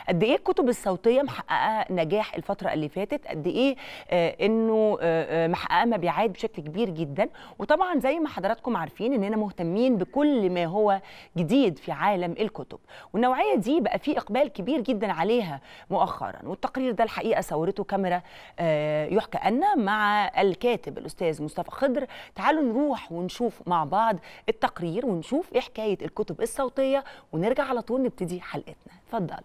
قد ايه الكتب الصوتيه محققه نجاح الفتره اللي فاتت قد ايه آه انه آه آه، محققه مبيعات بشكل كبير جدا وطبعا زي ما حضراتكم عارفين اننا مهتمين بكل ما هو جديد في عالم الكتب والنوعيه دي بقى في اقبال كبير جدا عليها مؤخرا والتقرير ده الحقيقه صورته كاميرا آه، يحكى أن مع الكاتب الاستاذ مصطفى خضر تعالوا نروح ونشوف مع بعض التقرير ونشوف ايه حكايه الكتب الصوتيه ونرجع على طول نبتدي حلقتنا اتفضلوا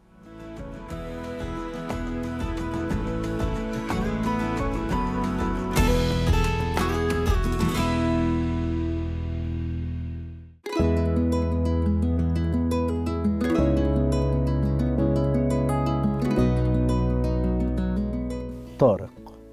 طارق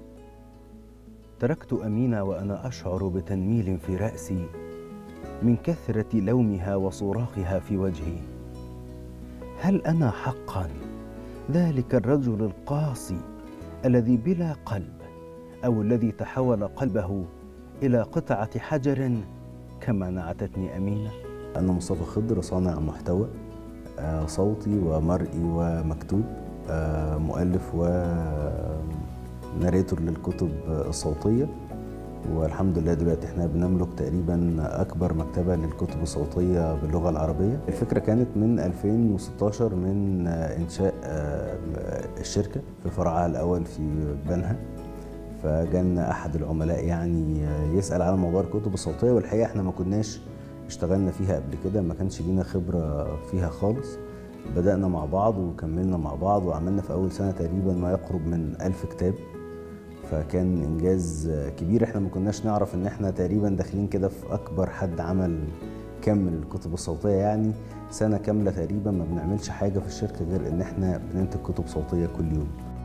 تركت أمينة وأنا أشعر بتنميل في رأسي من كثرة لومها وصراخها في وجهي هل أنا حقا ذلك الرجل القاسي الذي بلا قلب أو الذي تحول قلبه إلى قطعة حجر كما نعتتني أمينة أنا مصطفى خضر صانع محتوى آه، صوتي ومرئي ومكتوب آه، مؤلف وناريتور للكتب الصوتية والحمد لله دلوقتي احنا بنملك تقريبا أكبر مكتبة للكتب الصوتية باللغة العربية الفكرة كانت من 2016 من آه، إنشاء آه، الشركة في فرعها الأول في بنها فجانا أحد العملاء يعني آه، يسأل على موضوع الكتب الصوتية والحقيقة احنا ما كناش اشتغلنا فيها قبل كده ما كانش لينا خبرة فيها خالص بدأنا مع بعض وكملنا مع بعض وعملنا في أول سنة تقريبا ما يقرب من ألف كتاب فكان إنجاز كبير احنا ما كناش نعرف إن احنا تقريبا داخلين كده في أكبر حد عمل كمل الكتب الصوتية يعني سنة كاملة تقريبا ما بنعملش حاجة في الشركة غير إن احنا بننتج كتب صوتية كل يوم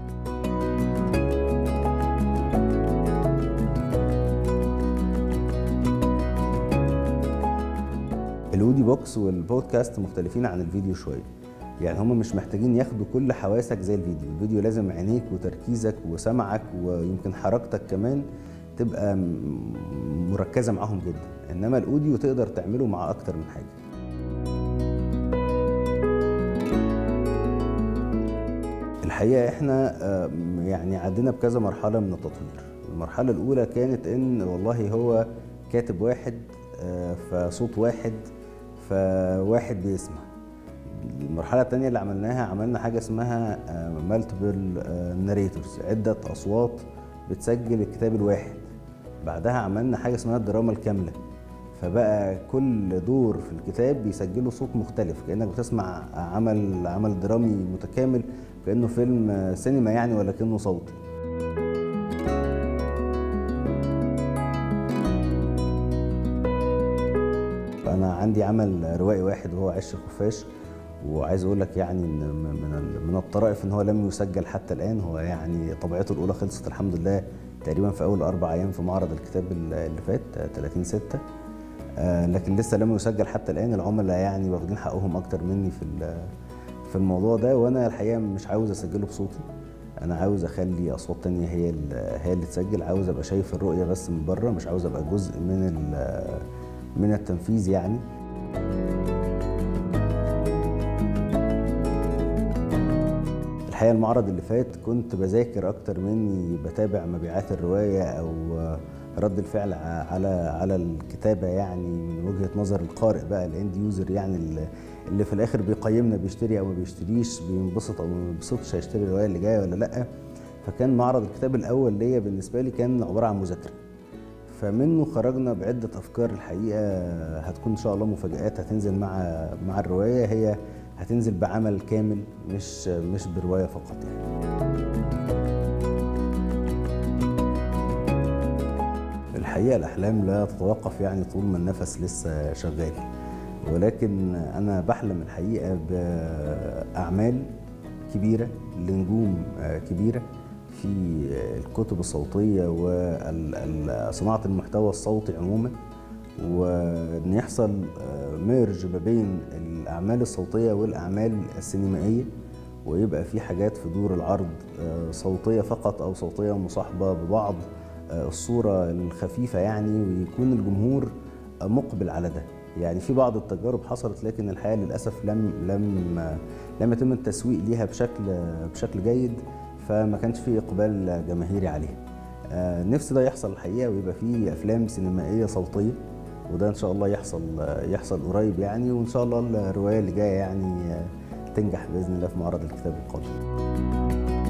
الاودي بوكس والبودكاست مختلفين عن الفيديو شويه يعني هم مش محتاجين ياخدوا كل حواسك زي الفيديو الفيديو لازم عينيك وتركيزك وسمعك ويمكن حركتك كمان تبقى م- مركزه معاهم جدا انما الاوديو تقدر تعمله مع اكتر من حاجه الحقيقه احنا آه، يعني عدينا بكذا مرحله من التطوير المرحله الاولى كانت ان والله هو كاتب واحد آه، فصوت واحد فواحد بيسمع المرحلة التانية اللي عملناها عملنا حاجة اسمها مالتيبل ناريتورز عدة أصوات بتسجل الكتاب الواحد بعدها عملنا حاجة اسمها الدراما الكاملة فبقى كل دور في الكتاب بيسجله صوت مختلف كأنك بتسمع عمل عمل درامي متكامل كأنه فيلم آه، سينما يعني ولكنه صوتي انا عندي عمل روائي واحد وهو عش الخفاش وعايز اقول لك يعني ان من ال- من الطرائف ان هو لم يسجل حتى الان هو يعني طبيعته الاولى خلصت الحمد لله تقريبا في اول اربع ايام في معرض الكتاب اللي فات آه، 30 6 آه، لكن لسه لم يسجل حتى الان العملاء يعني واخدين حقهم اكتر مني في ال- في الموضوع ده وانا الحقيقه مش عاوز اسجله بصوتي انا عاوز اخلي اصوات تانية هي ال- هي اللي تسجل عاوز ابقى شايف الرؤيه بس من بره مش عاوز ابقى جزء من ال- من التنفيذ يعني الحقيقه المعرض اللي فات كنت بذاكر اكتر مني بتابع مبيعات الروايه او رد الفعل ع- على على الكتابه يعني من وجهه نظر القارئ بقى الاند يوزر يعني اللي- اللي في الاخر بيقيمنا بيشتري او ما بيشتريش بينبسط او ما بينبسطش هيشتري الروايه اللي جايه ولا لا فكان معرض الكتاب الاول ليا بالنسبه لي كان عباره عن مذاكره فمنه خرجنا بعدة أفكار الحقيقة هتكون إن شاء الله مفاجآت هتنزل مع مع الرواية هي هتنزل بعمل كامل مش مش برواية فقط يعني. الحقيقة الأحلام لا تتوقف يعني طول ما النفس لسه شغال ولكن أنا بحلم الحقيقة بأعمال كبيرة لنجوم آه، كبيرة في الكتب الصوتية وصناعة المحتوى الصوتي عموما وان يحصل ميرج ما بين الاعمال الصوتيه والاعمال السينمائيه ويبقى في حاجات في دور العرض آه، صوتيه فقط او صوتيه مصاحبه ببعض آه، الصوره الخفيفه يعني ويكون الجمهور آه، مقبل على ده يعني في بعض التجارب حصلت لكن الحقيقه للاسف لم لم لم يتم التسويق ليها بشكل بشكل جيد فما كانش في اقبال جماهيري عليها آه، نفسي ده يحصل الحقيقه ويبقى في افلام سينمائيه صوتيه وده ان شاء الله يحصل يحصل قريب يعني وان شاء الله الروايه اللي جايه يعني آه، تنجح باذن الله في معرض الكتاب القادم